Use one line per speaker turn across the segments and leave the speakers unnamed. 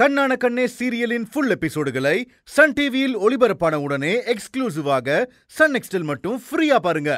கண்ணான கண்ணே சீரியலின் full எபிசோடுகளை Sun டிவியில் ஒளிபரப்பான உடனே எக்ஸ்க்ளூசிவாக சன் நெக்ஸ்டில் மட்டும் ஃப்ரீயா பாருங்க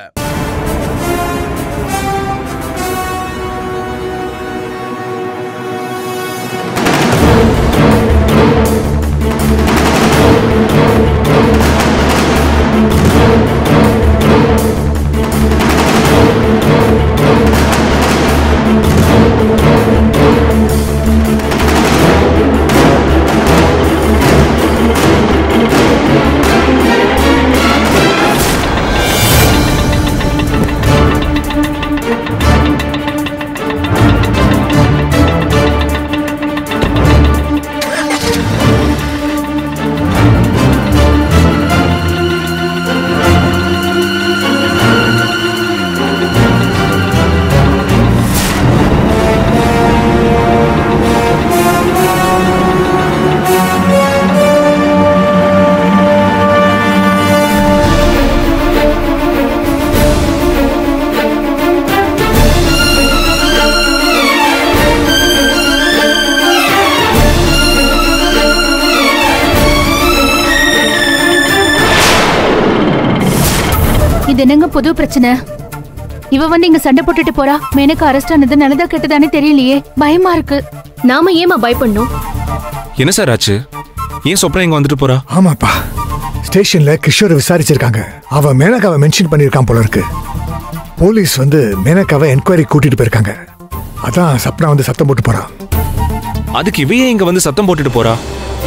இது என்னங்க புது பிரச்சனை இவ வந்து இங்க சண்டை போட்டுட்டு போறா மேனக்கு அரெஸ்ட் ஆனது நல்லதா கெட்டதானே தெரியலையே பயமா இருக்கு
நாம ஏமா பயப்படணும்
என்ன சார் ஆச்சு ஏன் சொப்னா இங்க வந்துட்டு போறா
ஆமாப்பா ஸ்டேஷன்ல கிஷோரை விசாரிச்சிருக்காங்க அவ மேனகாவை மென்ஷன் பண்ணியிருக்கான் போல இருக்கு போலீஸ் வந்து மேனகாவை என்கொயரி கூட்டிட்டு போயிருக்காங்க அதான் சப்னா வந்து சத்தம் போட்டு போறான்
அதுக்கு இவையே இங்க வந்து சத்தம் போட்டுட்டு போறா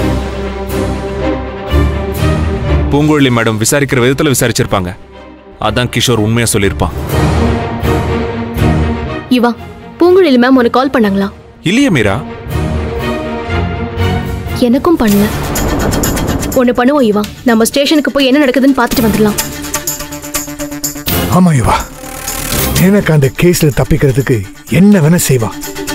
பூங்குழலி மேடம் விசாரிக்கிற விதத்துல விசாரிச்சிருப்பாங்க அதான் கிஷோர் உண்மையா சொல்லியிருப்பான்
இவா பூங்குழலி மேம் உனக்கு கால் பண்ணாங்களா
இல்லையே மீரா
எனக்கும் பண்ணல ஒண்ணு பண்ணுவோம் இவா நம்ம ஸ்டேஷனுக்கு போய் என்ன நடக்குதுன்னு பார்த்துட்டு வந்துடலாம்
ஆமா இவா மேனகா அந்த கேஸ்ல தப்பிக்கிறதுக்கு என்ன வேணா செய்வா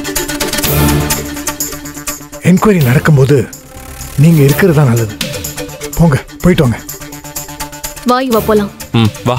என்கொயரி நடக்கும்போது நீங்க இருக்கிறது தான் நல்லது போங்க போயிட்டு வாங்க
வா இவா போலாம்
ம் வா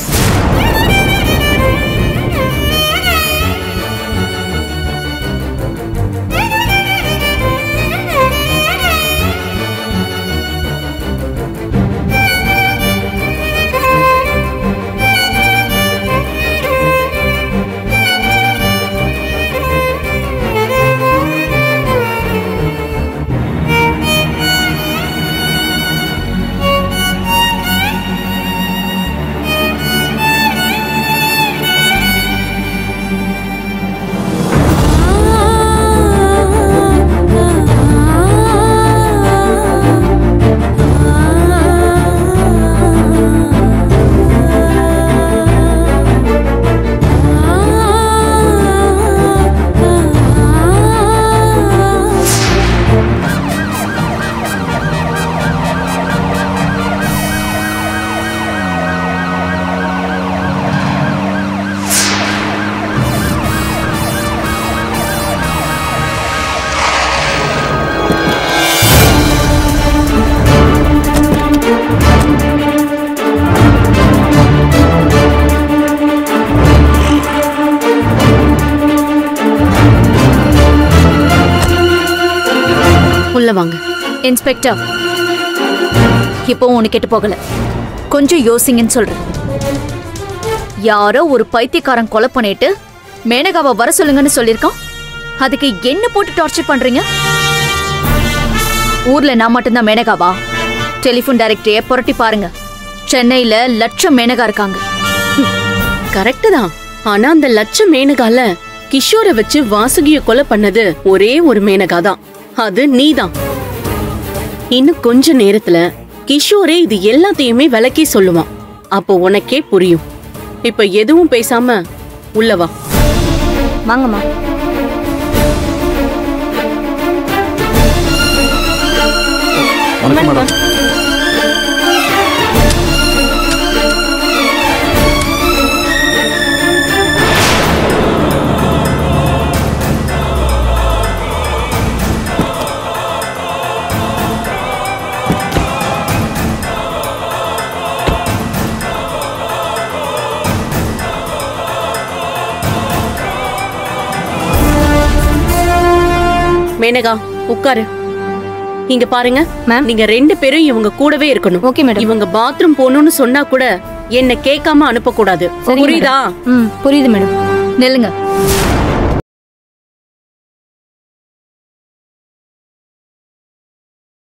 உள்ள வாங்க
இன்ஸ்பெக்டர் இப்போ உனக்கு கெட்டு போகல கொஞ்சம் யோசிங்கன்னு சொல்றேன் யாரோ ஒரு பைத்தியக்காரன் கொலை பண்ணிட்டு மேனகாவை வர சொல்லுங்கன்னு சொல்லியிருக்கான் அதுக்கு என்ன போட்டு டார்ச்சர் பண்றீங்க ஊர்ல நான் மட்டும்தான் மேனகாவா டெலிஃபோன் டைரக்டரைய புரட்டி பாருங்க சென்னையில லட்சம் மேனகா இருக்காங்க
கரெக்ட் தான் ஆனா அந்த லட்சம் மேனகால கிஷோரை வச்சு வாசுகிய கொலை பண்ணது ஒரே ஒரு மேனகா தான் அது நீதான் இன்னும் கொஞ்ச நேரத்துல கிஷோரே இது எல்லாத்தையுமே விளக்கி சொல்லுவான் அப்போ உனக்கே புரியும் இப்ப எதுவும் பேசாம உள்ள வா
வாங்கம்மா
மேனகா உட்காரு இங்க பாருங்க
மேம்.
நீங்க ரெண்டு பேரும் இவங்க கூடவே இருக்கணும்
ஓகே மேடம்
இவங்க பாத்ரூம் போகணும்னு சொன்னா கூட என்ன கேட்காம அனுப்ப கூடாது
சரிங்க
புரியுதா
ம் புரியுது மேடம்
நில்லுங்க